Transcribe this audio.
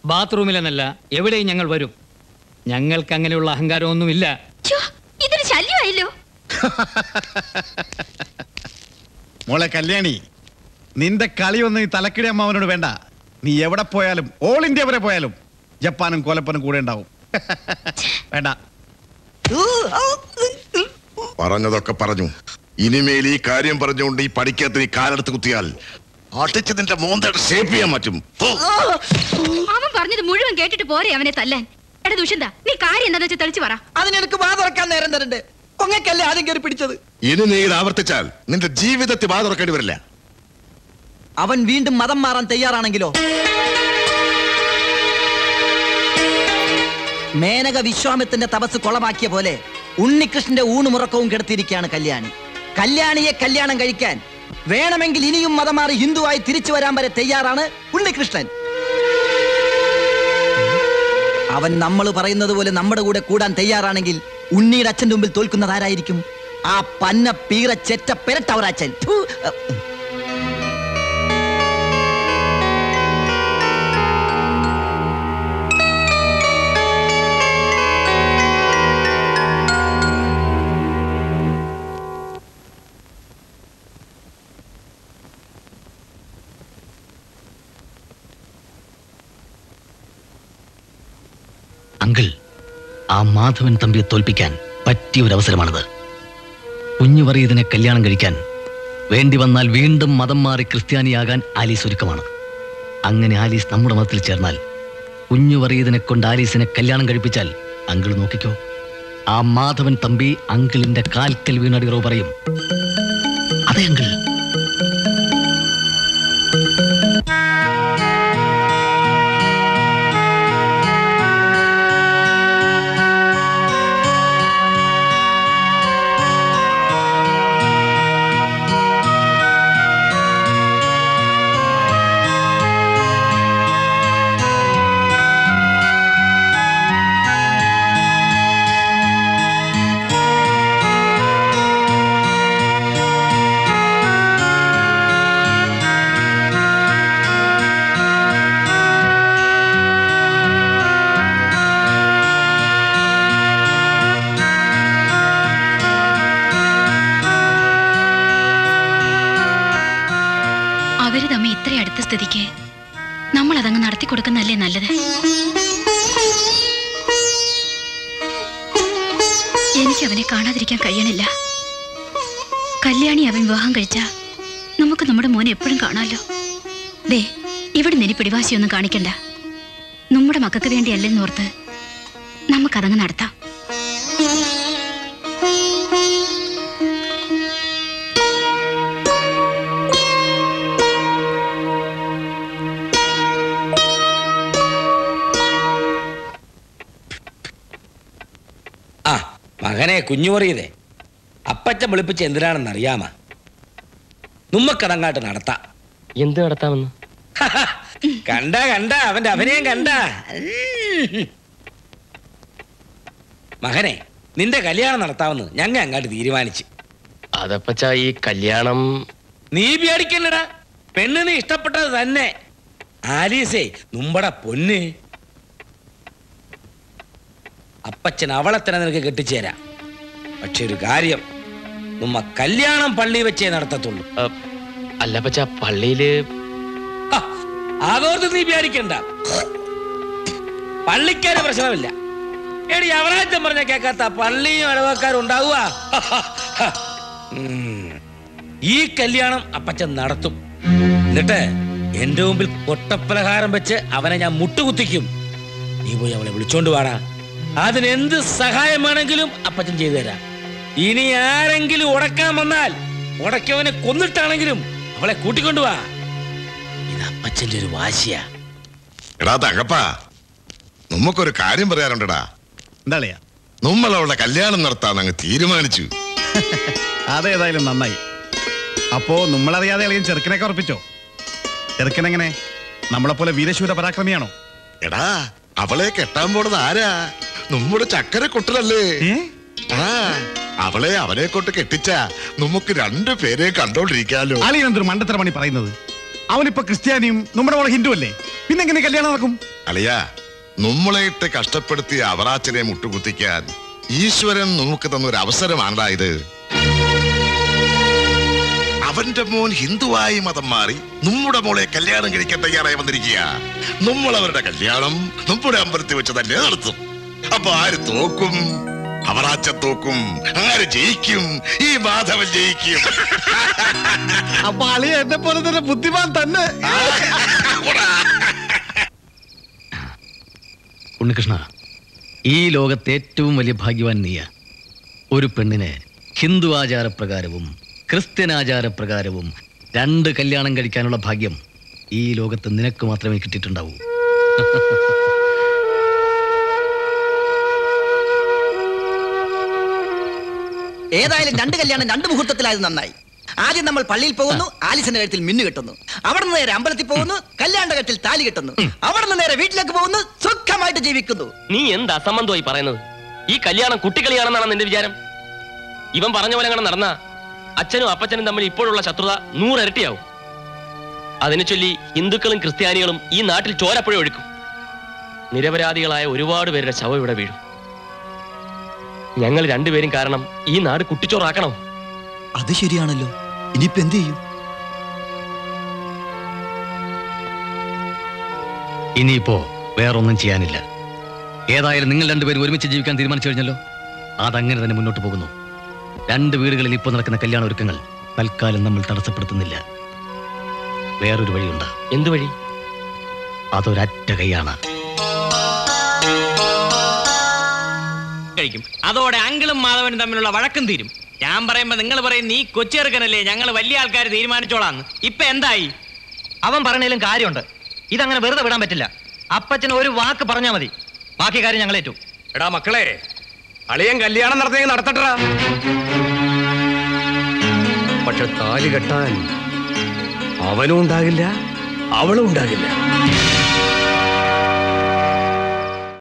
ബാത്റൂമിലെന്നല്ല എവിടെയും ഞങ്ങൾ വരും ഞങ്ങൾക്ക് അങ്ങനെയുള്ള അഹങ്കാരമൊന്നുമില്ല ഛോ, ഇതൊരു ശല്യമായല്ലോ മോളെ കല്യാണി നിന്റെ കളിയൊന്നും ഈ തലക്കിടി അമ്മാവനോട് വേണ്ട നീ എവിടെ പോയാലും ഓൾ ഇന്ത്യ വരെ പോയാലും ജപ്പാനും കോലപ്പനും കൂടെ ഉണ്ടാവും വേണ്ട പറഞ്ഞതൊക്കെ പറഞ്ഞു ഇനിമേൽ ഈ കാര്യം പറഞ്ഞുകൊണ്ട് ഈ പഠിക്കാത്ത നീ കാലെടുത്ത് കുത്തിയാൽ അടിച്ച് നിന്റെ മോന്തയുടെ ഷേപ്പ് ചെയ്യാൻ പറ്റും ഓ, അവൻ പറഞ്ഞത് മുഴുവൻ കേട്ടിട്ട് പോരെ അവനെ തല്ലാൻ എടാ ദുഷ്യന്ത നീ കാര്യം എന്താ വെച്ചാൽ തെളിച്ചു പറ അതിനെനിക്ക് വാ തുറക്കാൻ നേരം തരണ്ട് കൊങ്ങക്കല്ലേ ആദ്യം കയറി പിടിച്ചത് ഇനി നീ ഇത് ആവർത്തിച്ചാൽ നിന്റെ ജീവിതത്തിൽ വാ തുറക്കേണ്ടി വരില്ല അവൻ വീണ്ടും മതം മാറാൻ തയ്യാറാണെങ്കിലോ മേനക വിശ്വാമിത്തിന്റെ തപസ് കൊളമാക്കിയ പോലെ ഉണ്ണികൃഷ്ണന്റെ ഊണുമുറക്കവും കെടുത്തിയിരിക്കുകയാണ് കല്യാണി കല്യാണിയെ കല്യാണം കഴിക്കാൻ വേണമെങ്കിൽ ഇനിയും മതം മാറി ഹിന്ദുവായി തിരിച്ചു വരാൻ വരെ തയ്യാറാണ് ഉണ്ണികൃഷ്ണൻ അവൻ നമ്മൾ പറയുന്നത് പോലെ നമ്മുടെ കൂടെ കൂടാൻ തയ്യാറാണെങ്കിൽ ഉണ്ണിയുടെ അച്ഛന്റെ മുമ്പിൽ തോൽക്കുന്നത് ആരായിരിക്കും ആ പന്ന പീറ ചെറ്റ പെരട്ടവറാച്ചൻ ഥു. അങ്കിൾ ആ മാധവൻ തമ്പിയെ തോൽപ്പിക്കാൻ പറ്റിയ ഒരു അവസരമാണിത് കുഞ്ഞു പറയതിനെ കല്യാണം കഴിക്കാൻ വേണ്ടി വന്നാൽ വീണ്ടും മതം മാറി ക്രിസ്ത്യാനിയാകാൻ ആലീസ് ഒരുക്കമാണ് അങ്ങനെ ആലീസ് നമ്മുടെ മതത്തിൽ ചേർന്നാൽ കുഞ്ഞു പറയതിനെ കൊണ്ട് ആലീസിനെ കല്യാണം കഴിപ്പിച്ചാൽ അങ്കിൾ നോക്കിക്കോ ആ മാധവൻ തമ്പി അങ്കിളിന്റെ കാൽക്കൽ വീണടിറോ പറയും അതെ അങ്കിൾ അവര് തമ്മിൽ ഇത്ര അടുത്ത സ്ഥിതിക്ക് നമ്മൾ അതങ്ങ് നടത്തി കൊടുക്കുന്നതല്ലേ നല്ലത് എനിക്ക് അവനെ കാണാതിരിക്കാൻ കഴിയണില്ല കല്യാണി അവൻ വിവാഹം കഴിച്ച നമുക്ക് നമ്മുടെ മോനെ എപ്പോഴും കാണാമല്ലോ ദേ ഇവിടെ നിനി പിടിവാശിയൊന്നും കാണിക്കണ്ട നമ്മുടെ മക്കൾക്ക് വേണ്ടിയല്ലെന്നോർത്ത് നമുക്കതങ്ങ് നടത്താം ആ മകനെ കുഞ്ഞു പറയതേ അപ്പച്ചൻ വിളിപ്പിച്ച് എന്തിനാണെന്ന് അറിയാമ നമ്മക്കതങ്ങാട്ട് നടത്താം എന്ത് നടത്താമെന്ന് കണ്ട കണ്ട അവന്റെ അഭിനയം കണ്ട മകനെ നിന്റെ കല്യാണം നടത്താമെന്ന് ഞങ്ങൾ അങ്ങാട്ട് തീരുമാനിച്ചു അതപ്പച്ച ഈ കല്യാണം നീ പേടിക്കല്ലടാ പെണ്ണിന് ഇഷ്ടപ്പെട്ടത് തന്നെ ആലീസേ numbടെ പൊന്ന് അപ്പച്ചൻ അവളെ തന്നെ നിനക്ക് കെട്ടിച്ചേരാം പക്ഷെ ഒരു കാര്യം നമ്മ കല്യാണം പള്ളി വെച്ചേ നടത്തത്തുള്ളൂ അ, അല്ല അപ്പച്ച പള്ളിയില് ആ, അതോർത്ത് നീ പേടിക്കണ്ട പള്ളിക്കാര് പ്രശ്നമില്ല എടി അവറാച്ചൻ പറഞ്ഞ കേക്കാത്ത പള്ളിയും ഇടവക്കാരും ഉണ്ടാവുക ഉം. ഈ കല്യാണം അപ്പച്ചൻ നടത്തും എന്നിട്ട് എന്റെ മുമ്പിൽ കൊട്ടപ്പലഹാരം വെച്ച് അവനെ ഞാൻ മുട്ടുകുത്തിക്കും നീ പോയി അവളെ വിളിച്ചോണ്ട് വാടാ അതിന് എന്ത് സഹായം വേണമെങ്കിലും അപ്പച്ചൻ ചെയ്തു തരാം ഇനി ആരെങ്കിലും ഉടക്കാൻ വന്നാൽ ഉടക്കവനെ കൊന്നിട്ടാണെങ്കിലും അവളെ കൂട്ടിക്കൊണ്ടുവാ ഇത് അപ്പച്ചന്റെ ഒരു വാശിയാ എടാ തകപ്പാ നമുക്കൊരു കാര്യം പറയാനുണ്ടടാ എന്താളിയാ നമ്മൾ അവളുടെ കല്യാണം നടത്താൻ അങ്ങ് തീരുമാനിച്ചു അതേതായാലും നന്നായി അപ്പോ നമ്മളറിയാതെ അളിയൻ ചെറുക്കനൊക്കെ ഉറപ്പിച്ചോ ചെറുക്കനെങ്ങനെ നമ്മളെപ്പോലെ വീരശൂര പരാക്രമിയാണോ എടാ അവളെ കെട്ടാൻ പോണത് ആരാ നമ്മുടെ ചക്കര കുട്ടനല്ലേ ഏ? ആ അവളെ അവനെ കൊണ്ട് കെട്ടിച്ച നമുക്ക് രണ്ടു പേരെ കണ്ടോണ്ടിരിക്കാലോ അളിയൻ എന്തൊരു മണ്ടത്തര പണി പറയുന്നത് അവനിപ്പോ ക്രിസ്ത്യാനിയും നമ്മുടെ മോളെ ഹിന്ദു അല്ലേ പിന്നെങ്ങനെ കല്യാണം നടക്കും അളിയ നമ്മളെയിട്ട് കഷ്ടപ്പെടുത്തിയ അവറാച്ചനെ മുട്ടുകുത്തിക്കാൻ ഈശ്വരൻ നമുക്ക് തന്ന ഒരു അവസരമാണടാ ഇത് അവന്റെ മോൻ ഹിന്ദുവായി മതം മാറി നമ്മുടെ മോളെ കല്യാണം കഴിക്കാൻ തയ്യാറായി വന്നിരിക്കുക നമ്മൾ അവരുടെ കല്യാണം നമ്മുടെ അമ്പലത്തിൽ വെച്ച് തന്നെ നടത്തും അപ്പൊ ആര് തോക്കും അവറാച്ച തോക്കും ആര് ജയിക്കും ഈ മാധവൻ ജയിക്കും അപ്പൊ അളിയ എന്നെ പോലെ തന്നെ ബുദ്ധിമാൻ തന്നെ ഉണ്ണികൃഷ്ണ ഈ ലോകത്തെ ഏറ്റവും വലിയ ഭാഗ്യവാൻ നീയ ഒരു പെണ്ണിന് ഹിന്ദു ആചാരപ്രകാരവും ക്രിസ്ത്യൻ ആചാരപ്രകാരവും രണ്ട് കല്യാണം കഴിക്കാനുള്ള ഭാഗ്യം ഈ ലോകത്ത് നിനക്ക് മാത്രമേ കിട്ടിയിട്ടുണ്ടാവൂ ഏതായാലും രണ്ട് കല്യാണം രണ്ട് മുഹൂർത്തത്തിലായത് നന്നായി ആദ്യം നമ്മൾ പള്ളിയിൽ പോകുന്നു ആലിസിന്റെ കഴുത്തിൽ മിന്നു കെട്ടുന്നു അവിടെ നിന്ന് നേരെ അമ്പലത്തിൽ പോകുന്നു കല്യാണ കെട്ടിൽ താലി കെട്ടുന്നു അവിടെ നിന്ന് നേരെ വീട്ടിലേക്ക് പോകുന്നു സുഖമായിട്ട് ജീവിക്കുന്നു നീ എന്ത് അസംബന്ധമായി പറയുന്നത് ഈ കല്യാണം കുട്ടിക്കളിയാണെന്നാണ് നിന്റെ വിചാരം ഇവൻ പറഞ്ഞ പോലെ അങ്ങനെ നടന്ന അച്ഛനും അപ്പച്ചനും തമ്മിൽ ഇപ്പോഴുള്ള ശത്രുത നൂറിരട്ടിയാവും അതിനെ ചൊല്ലി ഹിന്ദുക്കളും ക്രിസ്ത്യാനികളും ഈ നാട്ടിൽ ചോരപ്പുഴ ഒഴുക്കും നിരപരാധികളായ ഒരുപാട് പേരുടെ ശവം ഇവിടെ വീഴും ഞങ്ങൾ രണ്ടുപേരും കാരണം ഈ നാട് കുട്ടിച്ചോറാക്കണം അത് ശരിയാണല്ലോ ഇനിയിപ്പോ എന്ത് ചെയ്യും ഇനിയിപ്പോ വേറൊന്നും ചെയ്യാനില്ല ഏതായാലും നിങ്ങൾ രണ്ടുപേരും ഒരുമിച്ച് ജീവിക്കാൻ തീരുമാനിച്ചു കഴിഞ്ഞല്ലോ അതങ്ങനെ തന്നെ മുന്നോട്ട് പോകുന്നു രണ്ട് വീടുകളിൽ ഇപ്പോൾ നടക്കുന്ന കല്യാണ ഒരുക്കങ്ങൾ തൽക്കാലം നമ്മൾ തടസ്സപ്പെടുത്തുന്നില്ല വേറൊരു വഴിയുണ്ട് എന്തു വഴി അതൊരറ്റ കൈയാണ് കഴിക്കും അതോടെ അങ്കിളും മാധവനും തമ്മിലുള്ള വഴക്കും തീരും ഞാൻ പറയുമ്പോ നിങ്ങൾ പറയും നീ കൊച്ചെറുക്കനല്ലേ ഞങ്ങൾ വലിയ ആൾക്കാർ തീരുമാനിച്ചോളാന്ന് ഇപ്പൊ എന്തായി അവൻ പറഞ്ഞതിലും കാര്യമുണ്ട് ഇതങ്ങനെ വെറുതെ വിടാൻ പറ്റില്ല അപ്പച്ചൻ ഒരു വാക്ക് പറഞ്ഞാൽ മതി ബാക്കി കാര്യം ഞങ്ങൾ ഏറ്റു എടാ മക്കളെ അളിയൻ കല്യാണം നടത്തിയെങ്കിൽ നടത്തട്ടാ പക്ഷെ താലി കെട്ടാൻ അവനും ഉണ്ടാകില്ല അവളും ഉണ്ടാകില്ല